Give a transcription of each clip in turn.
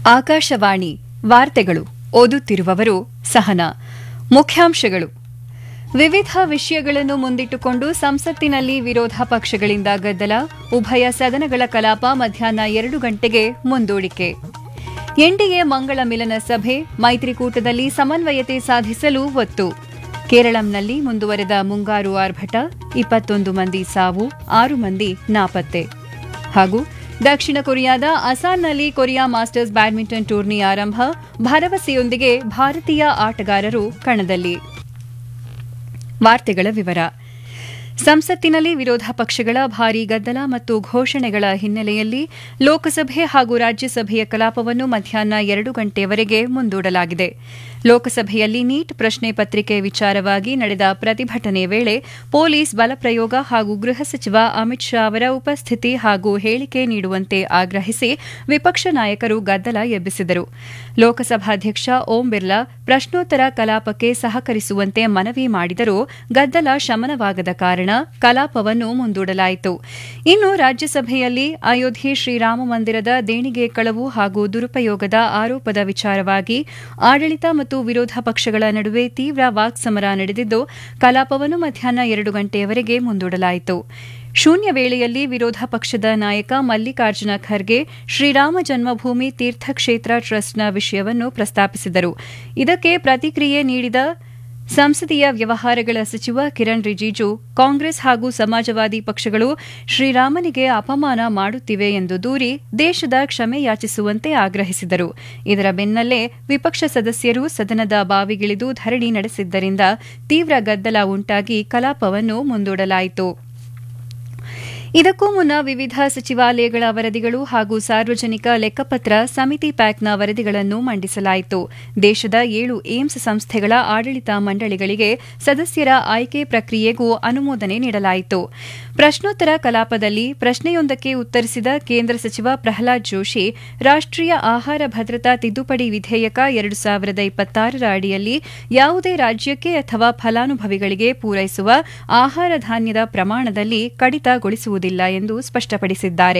ಆಕಾಶವಾಣಿ ವಾರ್ತೆಗಳು ಓದುತ್ತಿರುವವರು ಸಹನಾ ಮುಖ್ಯಾಂಶಗಳು ವಿವಿಧ ವಿಷಯಗಳನ್ನು ಮುಂದಿಟ್ಟುಕೊಂಡು ಸಂಸತ್ತಿನಲ್ಲಿ ವಿರೋಧ ಪಕ್ಷಗಳಿಂದ ಗದ್ದಲ ಉಭಯ ಸದನಗಳ ಕಲಾಪ ಮಧ್ಯಾಹ್ನ ಎರಡು ಗಂಟೆಗೆ ಮುಂದೂಡಿಕೆ ಎನ್ಡಿಎ ಮಂಗಳ ಮಿಲನ ಸಭೆ ಮೈತ್ರಿಕೂಟದಲ್ಲಿ ಸಮನ್ವಯತೆ ಸಾಧಿಸಲು ಒತ್ತು ಕೇರಳಂನಲ್ಲಿ ಮುಂದುವರೆದ ಮುಂಗಾರು ಆರ್ಭಟ ಇಪ್ಪತ್ತೊಂದು ಮಂದಿ ಸಾವು ಆರು ಮಂದಿ ನಾಪತ್ತೆ ಹಾಗೂ ದಕ್ಷಿಣ ಕೊರಿಯಾದ ಅಸಾನ್ನಲ್ಲಿ ಕೊರಿಯಾ ಮಾಸ್ಟರ್ಸ್ ಬ್ಯಾಡ್ಮಿಂಟನ್ ಟೂರ್ನಿ ಆರಂಭ ಭರವಸೆಯೊಂದಿಗೆ ಭಾರತೀಯ ಆಟಗಾರರು ಕಣದಲ್ಲಿ ವಾರ್ತೆಗಳ ವಿವರ ಸಂಸತ್ತಿನಲ್ಲಿ ವಿರೋಧ ಪಕ್ಷಗಳ ಭಾರೀ ಗದ್ದಲ ಮತ್ತು ಘೋಷಣೆಗಳ ಹಿನ್ನೆಲೆಯಲ್ಲಿ ಲೋಕಸಭೆ ಹಾಗೂ ರಾಜ್ಯಸಭೆಯ ಕಲಾಪವನ್ನು ಮಧ್ಯಾಹ್ನ ಎರಡು ಗಂಟೆಯವರೆಗೆ ಮುಂದೂಡಲಾಗಿದೆ ಲೋಕಸಭೆಯಲ್ಲಿ ನೀಟ್ ಪ್ರಶ್ನೆ ಪತ್ರಿಕೆ ವಿಚಾರವಾಗಿ ನಡೆದ ಪ್ರತಿಭಟನೆ ವೇಳೆ ಪೊಲೀಸ್ ಬಲಪ್ರಯೋಗ ಹಾಗೂ ಗೃಹ ಸಚಿವ ಅಮಿತ್ ಶಾ ಅವರ ಉಪಸ್ಥಿತಿ ಹಾಗೂ ಹೇಳಿಕೆ ನೀಡುವಂತೆ ಆಗ್ರಹಿಸಿ ವಿಪಕ್ಷ ನಾಯಕರು ಗದ್ದಲ ಎಬ್ಬಿಸಿದರು ಲೋಕಸಭಾಧ್ಯಕ್ಷ ಓಂ ಬಿರ್ಲಾ ಪ್ರಶ್ನೋತ್ತರ ಕಲಾಪಕ್ಕೆ ಸಹಕರಿಸುವಂತೆ ಮನವಿ ಮಾಡಿದರೂ ಗದ್ದಲ ಶಮನವಾಗದ ಕಾರಣ ಕಲಾಪವನ್ನು ಮುಂದೂಡಲಾಯಿತು ಇನ್ನು ರಾಜ್ಯಸಭೆಯಲ್ಲಿ ಅಯೋಧ್ಯೆ ಶ್ರೀರಾಮ ಮಂದಿರದ ದೇಣಿಗೆ ಕಳವು ಹಾಗೂ ದುರುಪಯೋಗದ ಆರೋಪದ ವಿಚಾರವಾಗಿ ಆಡಳಿತ ಮತ್ತು ವಿರೋಧ ಪಕ್ಷಗಳ ನಡುವೆ ತೀವ್ರ ವಾಕ್ಸಮರ ನಡೆದಿದ್ದು ಕಲಾಪವನ್ನು ಮಧ್ಯಾಹ್ನ ಎರಡು ಗಂಟೆಯವರೆಗೆ ಮುಂದೂಡಲಾಯಿತು ಶೂನ್ಯ ವೇಳೆಯಲ್ಲಿ ವಿರೋಧ ಪಕ್ಷದ ನಾಯಕ ಮಲ್ಲಿಕಾರ್ಜುನ ಖರ್ಗೆ ಶ್ರೀರಾಮ ಜನ್ಮಭೂಮಿ ತೀರ್ಥಕ್ಷೇತ್ರ ಟ್ರಸ್ಟ್ನ ವಿಷಯವನ್ನು ಪ್ರಸ್ತಾಪಿಸಿದರು ಇದಕ್ಕೆ ಪ್ರತಿಕ್ರಿಯೆ ನೀಡಿದ ಸಂಸದೀಯ ವ್ಯವಹಾರಗಳ ಸಚಿವ ಕಿರಣ್ ರಿಜಿಜು ಕಾಂಗ್ರೆಸ್ ಹಾಗೂ ಸಮಾಜವಾದಿ ಪಕ್ಷಗಳು ಶ್ರೀರಾಮನಿಗೆ ಅಪಮಾನ ಮಾಡುತ್ತಿವೆ ಎಂದು ದೂರಿ ದೇಶದ ಕ್ಷಮೆ ಯಾಚಿಸುವಂತೆ ಆಗ್ರಹಿಸಿದರು ಇದರ ಬೆನ್ನಲ್ಲೇ ವಿಪಕ್ಷ ಸದಸ್ಯರು ಸದನದ ಬಾವಿಗಿಳಿದು ಧರಣಿ ನಡೆಸಿದ್ದರಿಂದ ತೀವ್ರ ಗದ್ದಲ ಉಂಟಾಗಿ ಕಲಾಪವನ್ನು ಮುಂದೂಡಲಾಯಿತು ಇದಕ್ಕೂ ಮುನ್ನ ವಿವಿಧ ಸಚಿವಾಲಯಗಳ ವರದಿಗಳು ಹಾಗೂ ಸಾರ್ವಜನಿಕ ಲೆಕ್ಕಪತ್ರ ಸಮಿತಿ ಪ್ಯಾಕ್ನ ವರದಿಗಳನ್ನು ಮಂಡಿಸಲಾಯಿತು ದೇಶದ ಏಳು ಏಮ್ಸ್ ಸಂಸ್ಥೆಗಳ ಆಡಳಿತ ಮಂಡಳಿಗಳಿಗೆ ಸದಸ್ಯರ ಆಯ್ಕೆ ಪ್ರಕ್ರಿಯೆಗೂ ಅನುಮೋದನೆ ನೀಡಲಾಯಿತು ಪ್ರಶ್ನೋತ್ತರ ಕಲಾಪದಲ್ಲಿ ಪ್ರಶ್ನೆಯೊಂದಕ್ಕೆ ಉತ್ತರಿಸಿದ ಕೇಂದ್ರ ಸಚಿವ ಪ್ರಹ್ಲಾದ್ ಜೋಶಿ ರಾಷ್ಟೀಯ ಆಹಾರ ಭದ್ರತಾ ತಿದ್ದುಪಡಿ ವಿಧೇಯಕ ಎರಡು ಸಾವಿರದ ಇಪ್ಪತ್ತಾರರ ಅಡಿಯಲ್ಲಿ ಯಾವುದೇ ರಾಜ್ಯಕ್ಕೆ ಅಥವಾ ಫಲಾನುಭವಿಗಳಿಗೆ ಪೂರೈಸುವ ಆಹಾರ ಧಾನ್ಯದ ಪ್ರಮಾಣದಲ್ಲಿ ಕಡಿತಗೊಳಿಸುವುದಿಲ್ಲ ಎಂದು ಸ್ಪಷ್ಟಪಡಿಸಿದ್ದಾರೆ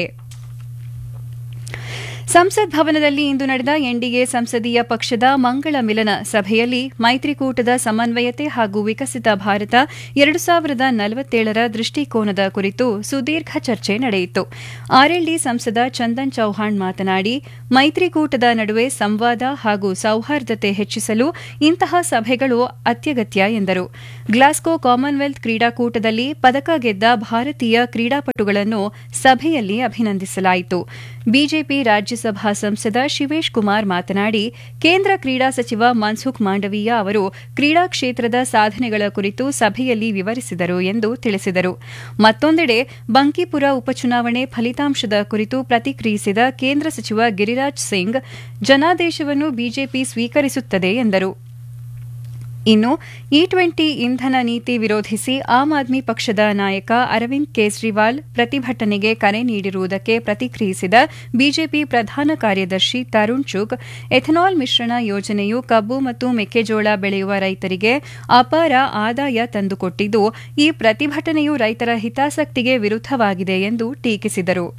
ಸಂಸತ್ ಭವನದಲ್ಲಿ ಇಂದು ನಡೆದ ಎನ್ಡಿಎ ಸಂಸದೀಯ ಪಕ್ಷದ ಮಂಗಳ ಮಿಲನ ಸಭೆಯಲ್ಲಿ ಮೈತ್ರಿಕೂಟದ ಸಮನ್ವಯತೆ ಹಾಗೂ ವಿಕಸಿತ ಭಾರತ ಎರಡು ಸಾವಿರದ ನಲವತ್ತೇಳರ ದೃಷ್ಟಿಕೋನದ ಕುರಿತು ಸುದೀರ್ಘ ಚರ್ಚೆ ನಡೆಯಿತು ಆರ್ಎಲ್ಡಿ ಸಂಸದ ಚಂದನ್ ಚೌಹಾಣ್ ಮಾತನಾಡಿ ಮೈತ್ರಿಕೂಟದ ನಡುವೆ ಸಂವಾದ ಹಾಗೂ ಸೌಹಾರ್ದತೆ ಹೆಚ್ಚಿಸಲು ಇಂತಹ ಸಭೆಗಳು ಅತ್ಯಗತ್ಯ ಎಂದರು ಗ್ಲಾಸ್ಗೋ ಕಾಮನ್ವೆಲ್ತ್ ಕ್ರೀಡಾಕೂಟದಲ್ಲಿ ಪದಕ ಗೆದ್ದ ಭಾರತೀಯ ಕ್ರೀಡಾಪಟುಗಳನ್ನು ಸಭೆಯಲ್ಲಿ ಅಭಿನಂದಿಸಲಾಯಿತು ಬಿಜೆಪಿ ರಾಜ್ಯಸಭಾ ಸಂಸದ ಶಿವೇಶ್ ಕುಮಾರ್ ಮಾತನಾಡಿ ಕೇಂದ್ರ ಕ್ರೀಡಾ ಸಚಿವ ಮನ್ಸುಖ್ ಮಾಂಡವೀಯ ಅವರು ಕ್ರೀಡಾ ಕ್ಷೇತ್ರದ ಸಾಧನೆಗಳ ಕುರಿತು ಸಭೆಯಲ್ಲಿ ವಿವರಿಸಿದರು ಎಂದು ತಿಳಿಸಿದರು ಮತ್ತೊಂದೆಡೆ ಬಂಕಿಪುರ ಉಪಚುನಾವಣೆ ಫಲಿತಾಂಶದ ಕುರಿತು ಪ್ರತಿಕ್ರಿಯಿಸಿದ ಕೇಂದ್ರ ಸಚಿವ ಗಿರಿರಾಜ್ ಸಿಂಗ್ ಜನಾದೇಶವನ್ನು ಬಿಜೆಪಿ ಸ್ವೀಕರಿಸುತ್ತದೆ ಎಂದರು ಇನ್ನು ಇ ಟ್ವೆಂಟಿ ಇಂಧನ ನೀತಿ ವಿರೋಧಿಸಿ ಆಮ್ ಆದ್ಮಿ ಪಕ್ಷದ ನಾಯಕ ಅರವಿಂದ್ ಕೇಜ್ರಿವಾಲ್ ಪ್ರತಿಭಟನೆಗೆ ಕರೆ ನೀಡಿರುವುದಕ್ಕೆ ಪ್ರತಿಕ್ರಿಯಿಸಿದ ಬಿಜೆಪಿ ಪ್ರಧಾನ ಕಾರ್ಯದರ್ಶಿ ತರುಣ್ ಚುಗ್ ಎಥನಾಲ್ ಮಿಶ್ರಣ ಯೋಜನೆಯು ಕಬ್ಬು ಮತ್ತು ಮೆಕ್ಕೆಜೋಳ ಬೆಳೆಯುವ ರೈತರಿಗೆ ಅಪಾರ ಆದಾಯ ತಂದುಕೊಟ್ಟಿದ್ದು ಈ ಪ್ರತಿಭಟನೆಯು ರೈತರ ಹಿತಾಸಕ್ತಿಗೆ ವಿರುದ್ದವಾಗಿದೆ ಎಂದು ಟೀಕಿಸಿದರು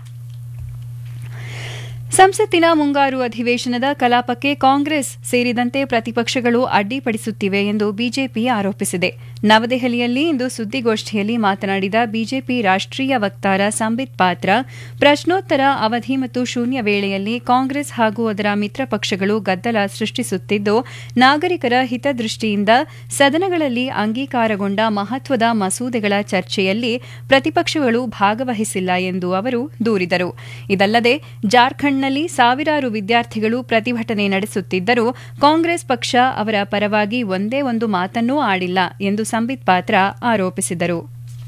ಸಂಸತ್ತಿನ ಮುಂಗಾರು ಅಧಿವೇಶನದ ಕಲಾಪಕ್ಕೆ ಕಾಂಗ್ರೆಸ್ ಸೇರಿದಂತೆ ಪ್ರತಿಪಕ್ಷಗಳು ಅಡ್ಡಿಪಡಿಸುತ್ತಿವೆ ಎಂದು ಬಿಜೆಪಿ ಆರೋಪಿಸಿದೆ ನವದೆಹಲಿಯಲ್ಲಿ ಇಂದು ಸುದ್ದಿಗೋಷ್ಠಿಯಲ್ಲಿ ಮಾತನಾಡಿದ ಬಿಜೆಪಿ ರಾಷ್ಟೀಯ ವಕ್ತಾರ ಸಂಬಿತ್ ಪಾತ್ರ ಪ್ರಶ್ನೋತ್ತರ ಅವಧಿ ಮತ್ತು ಶೂನ್ಯ ವೇಳೆಯಲ್ಲಿ ಕಾಂಗ್ರೆಸ್ ಹಾಗೂ ಅದರ ಮಿತ್ರ ಪಕ್ಷಗಳು ಗದ್ದಲ ಸೃಷ್ಟಿಸುತ್ತಿದ್ದು ನಾಗರಿಕರ ಹಿತದೃಷ್ಟಿಯಿಂದ ಸದನಗಳಲ್ಲಿ ಅಂಗೀಕಾರಗೊಂಡ ಮಹತ್ವದ ಮಸೂದೆಗಳ ಚರ್ಚೆಯಲ್ಲಿ ಪ್ರತಿಪಕ್ಷಗಳು ಭಾಗವಹಿಸಿಲ್ಲ ಎಂದು ಅವರು ದೂರಿದರು ಇದಲ್ಲದೆ ಜಾರ್ಖಂಡ್ನಲ್ಲಿ ಸಾವಿರಾರು ವಿದ್ಯಾರ್ಥಿಗಳು ಪ್ರತಿಭಟನೆ ನಡೆಸುತ್ತಿದ್ದರೂ ಕಾಂಗ್ರೆಸ್ ಪಕ್ಷ ಅವರ ಪರವಾಗಿ ಒಂದೇ ಒಂದು ಮಾತನ್ನೂ ಆಡಿಲ್ಲ ಎಂದು ಸಂಬಿತ್ ಪಾತ್ರ ಆರೋಪಿಸಿದರು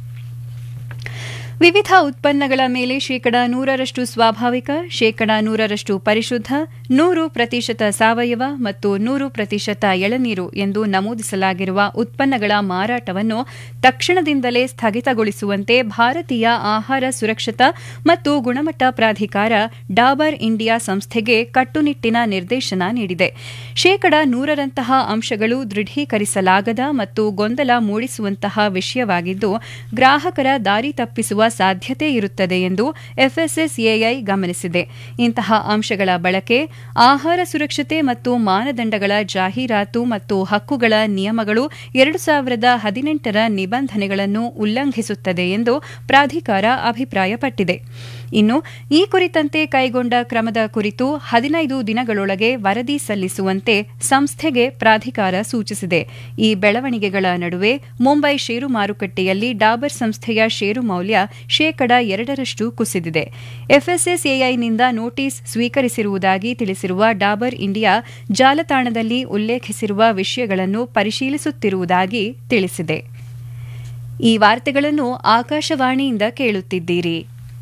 ವಿವಿಧ ಉತ್ಪನ್ನಗಳ ಮೇಲೆ ಶೇಕಡ ನೂರರಷ್ಟು ಸ್ವಾಭಾವಿಕ ಶೇಕಡ ನೂರರಷ್ಟು ಪರಿಶುದ್ಧ ನೂರು ಪ್ರತಿಶತ ಸಾವಯವ ಮತ್ತು ನೂರು ಪ್ರತಿಶತ ಎಳನೀರು ಎಂದು ನಮೂದಿಸಲಾಗಿರುವ ಉತ್ಪನ್ನಗಳ ಮಾರಾಟವನ್ನು ತಕ್ಷಣದಿಂದಲೇ ಸ್ಥಗಿತಗೊಳಿಸುವಂತೆ ಭಾರತೀಯ ಆಹಾರ ಸುರಕ್ಷತಾ ಮತ್ತು ಗುಣಮಟ್ಟ ಪ್ರಾಧಿಕಾರ ಡಾಬರ್ ಇಂಡಿಯಾ ಸಂಸ್ಥೆಗೆ ಕಟ್ಟುನಿಟ್ಟಿನ ನಿರ್ದೇಶನ ನೀಡಿದೆ ಶೇಕಡ ನೂರರಂತಹ ಅಂಶಗಳು ದೃಢೀಕರಿಸಲಾಗದ ಮತ್ತು ಗೊಂದಲ ಮೂಡಿಸುವಂತಹ ವಿಷಯವಾಗಿದ್ದು ಗ್ರಾಹಕರ ದಾರಿ ತಪ್ಪಿಸುವ ಸಾಧ್ಯತೆ ಇರುತ್ತದೆ ಎಂದು ಎಫ್ಎಸ್ಎಸ್ಎಐ ಗಮನಿಸಿದೆ ಇಂತಹ ಅಂಶಗಳ ಬಳಕೆ ಆಹಾರ ಸುರಕ್ಷತೆ ಮತ್ತು ಮಾನದಂಡಗಳ ಜಾಹೀರಾತು ಮತ್ತು ಹಕ್ಕುಗಳ ನಿಯಮಗಳು ಎರಡು ಸಾವಿರದ ಹದಿನೆಂಟರ ನಿಬಂಧನೆಗಳನ್ನು ಉಲ್ಲಂಘಿಸುತ್ತದೆ ಎಂದು ಪ್ರಾಧಿಕಾರ ಅಭಿಪ್ರಾಯಪಟ್ಟಿದೆ ಇನ್ನು ಈ ಕುರಿತಂತೆ ಕೈಗೊಂಡ ಕ್ರಮದ ಕುರಿತು ಹದಿನೈದು ದಿನಗಳೊಳಗೆ ವರದಿ ಸಲ್ಲಿಸುವಂತೆ ಸಂಸ್ಥೆಗೆ ಪ್ರಾಧಿಕಾರ ಸೂಚಿಸಿದೆ ಈ ಬೆಳವಣಿಗೆಗಳ ನಡುವೆ ಮುಂಬೈ ಷೇರು ಮಾರುಕಟ್ಟೆಯಲ್ಲಿ ಡಾಬರ್ ಸಂಸ್ಥೆಯ ಷೇರು ಮೌಲ್ಯ ಶೇಕಡ ಎರಡರಷ್ಟು ಕುಸಿದಿದೆ ಎಫ್ಎಸ್ಎಸ್ಎಐನಿಂದ ನೋಟಿಸ್ ಸ್ವೀಕರಿಸಿರುವುದಾಗಿ ತಿಳಿಸಿರುವ ಡಾಬರ್ ಇಂಡಿಯಾ ಜಾಲತಾಣದಲ್ಲಿ ಉಲ್ಲೇಖಿಸಿರುವ ವಿಷಯಗಳನ್ನು ಪರಿಶೀಲಿಸುತ್ತಿರುವುದಾಗಿ ತಿಳಿಸಿದೆ ಈ ವಾರ್ತೆಗಳನ್ನು ಆಕಾಶವಾಣಿಯಿಂದ ಕೇಳುತ್ತಿದ್ದೀರಿ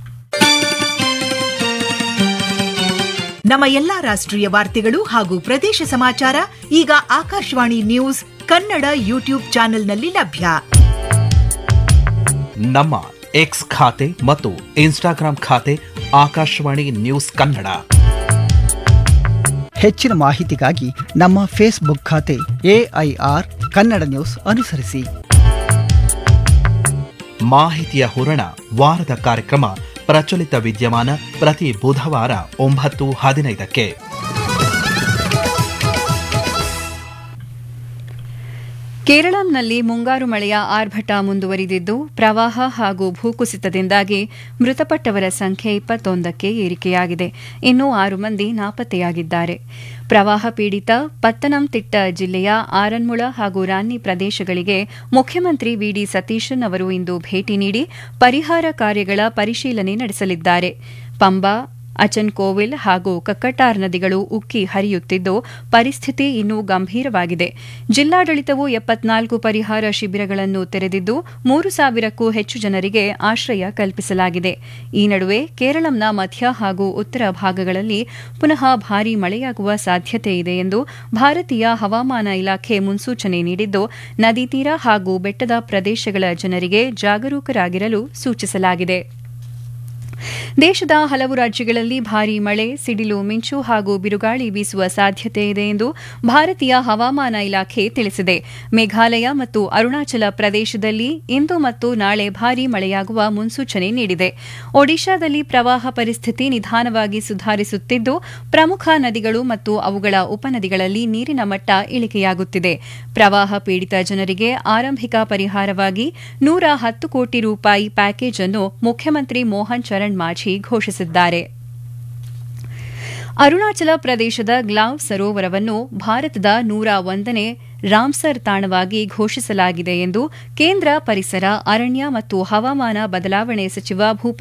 ನಮ್ಮ ಎಲ್ಲಾ ರಾಷ್ಟ್ರೀಯ ವಾರ್ತೆಗಳು ಹಾಗೂ ಪ್ರದೇಶ ಸಮಾಚಾರ ಈಗ ಆಕಾಶವಾಣಿ ನ್ಯೂಸ್ ಕನ್ನಡ ಯೂಟ್ಯೂಬ್ ಚಾನೆಲ್ನಲ್ಲಿ ಲಭ್ಯ ನಮ್ಮ ಎಕ್ಸ್ ಖಾತೆ ಮತ್ತು ಇನ್ಸ್ಟಾಗ್ರಾಂ ಖಾತೆ ಆಕಾಶವಾಣಿ ನ್ಯೂಸ್ ಕನ್ನಡ ಹೆಚ್ಚಿನ ಮಾಹಿತಿಗಾಗಿ ನಮ್ಮ ಫೇಸ್ಬುಕ್ ಖಾತೆ ಎಐಆರ್ ಕನ್ನಡ ನ್ಯೂಸ್ ಅನುಸರಿಸಿ ಮಾಹಿತಿಯ ಹೂರಣ ವಾರದ ಕಾರ್ಯಕ್ರಮ ಪ್ರಚಲಿತ ವಿದ್ಯಮಾನ ಪ್ರತಿ ಬುಧವಾರ ಒಂಬತ್ತು ಹದಿನೈದಕ್ಕೆ ಕೇರಳಂನಲ್ಲಿ ಮುಂಗಾರು ಮಳೆಯ ಆರ್ಭಟ ಮುಂದುವರಿದಿದ್ದು ಪ್ರವಾಹ ಹಾಗೂ ಭೂಕುಸಿತದಿಂದಾಗಿ ಮೃತಪಟ್ಟವರ ಸಂಖ್ಯೆ ಇಪ್ಪತ್ತೊಂದಕ್ಕೆ ಏರಿಕೆಯಾಗಿದೆ ಇನ್ನೂ ಆರು ಮಂದಿ ನಾಪತ್ತೆಯಾಗಿದ್ದಾರೆ ಪ್ರವಾಹ ಪೀಡಿತ ಪತ್ತನಂತಿಟ್ಟ ಜಿಲ್ಲೆಯ ಆರನ್ಮುಳ ಹಾಗೂ ರಾನ್ನಿ ಪ್ರದೇಶಗಳಿಗೆ ಮುಖ್ಯಮಂತ್ರಿ ವಿಡಿ ಸತೀಶನ್ ಅವರು ಇಂದು ಭೇಟಿ ನೀಡಿ ಪರಿಹಾರ ಕಾರ್ಯಗಳ ಪರಿಶೀಲನೆ ನಡೆಸಲಿದ್ದಾರೆ ಪಂಬಾ ಅಚನ್ಕೋವಿಲ್ ಹಾಗೂ ಕಕ್ಕಟ್ಟಾರ್ ನದಿಗಳು ಉಕ್ಕಿ ಹರಿಯುತ್ತಿದ್ದು ಪರಿಸ್ಥಿತಿ ಇನ್ನೂ ಗಂಭೀರವಾಗಿದೆ ಜಿಲ್ಲಾಡಳಿತವು ಎಪ್ಪತ್ನಾಲ್ಕು ಪರಿಹಾರ ಶಿಬಿರಗಳನ್ನು ತೆರೆದಿದ್ದು ಮೂರು ಸಾವಿರಕ್ಕೂ ಹೆಚ್ಚು ಜನರಿಗೆ ಆಶ್ರಯ ಕಲ್ಪಿಸಲಾಗಿದೆ ಈ ನಡುವೆ ಕೇರಳಂನ ಮಧ್ಯ ಹಾಗೂ ಉತ್ತರ ಭಾಗಗಳಲ್ಲಿ ಪುನಃ ಭಾರೀ ಮಳೆಯಾಗುವ ಸಾಧ್ಯತೆ ಇದೆ ಎಂದು ಭಾರತೀಯ ಹವಾಮಾನ ಇಲಾಖೆ ಮುನ್ಸೂಚನೆ ನೀಡಿದ್ದು ನದಿ ತೀರ ಹಾಗೂ ಬೆಟ್ಟದ ಪ್ರದೇಶಗಳ ಜನರಿಗೆ ಜಾಗರೂಕರಾಗಿರಲು ಸೂಚಿಸಲಾಗಿದೆ ದೇಶದ ಹಲವು ರಾಜ್ಯಗಳಲ್ಲಿ ಭಾರೀ ಮಳೆ ಸಿಡಿಲು ಮಿಂಚು ಹಾಗೂ ಬಿರುಗಾಳಿ ಬೀಸುವ ಸಾಧ್ಯತೆ ಇದೆ ಎಂದು ಭಾರತೀಯ ಹವಾಮಾನ ಇಲಾಖೆ ತಿಳಿಸಿದೆ ಮೇಘಾಲಯ ಮತ್ತು ಅರುಣಾಚಲ ಪ್ರದೇಶದಲ್ಲಿ ಇಂದು ಮತ್ತು ನಾಳೆ ಭಾರೀ ಮಳೆಯಾಗುವ ಮುನ್ಸೂಚನೆ ನೀಡಿದೆ ಒಡಿಶಾದಲ್ಲಿ ಪ್ರವಾಹ ಪರಿಸ್ಥಿತಿ ನಿಧಾನವಾಗಿ ಸುಧಾರಿಸುತ್ತಿದ್ದು ಪ್ರಮುಖ ನದಿಗಳು ಮತ್ತು ಅವುಗಳ ಉಪನದಿಗಳಲ್ಲಿ ನೀರಿನ ಮಟ್ಟ ಇಳಿಕೆಯಾಗುತ್ತಿದೆ ಪ್ರವಾಹ ಪೀಡಿತ ಜನರಿಗೆ ಆರಂಭಿಕ ಪರಿಹಾರವಾಗಿ ನೂರ ಹತ್ತು ಕೋಟಿ ರೂಪಾಯಿ ಪ್ಯಾಕೇಜ್ ಅನ್ನು ಮುಖ್ಯಮಂತ್ರಿ ಮೋಹನ್ ಚರಣ್ ಮಾಝಿ ಘೋಷಿಸಿದ್ದಾರೆ ಅರುಣಾಚಲ ಪ್ರದೇಶದ ಗ್ಲಾವ್ ಸರೋವರವನ್ನು ಭಾರತದ ನೂರ ಒಂದನೇ ರಾಮ್ಸರ್ ತಾಣವಾಗಿ ಘೋಷಿಸಲಾಗಿದೆ ಎಂದು ಕೇಂದ್ರ ಪರಿಸರ ಅರಣ್ಯ ಮತ್ತು ಹವಾಮಾನ ಬದಲಾವಣೆ ಸಚಿವ ಭೂಪೇಂದ್ರ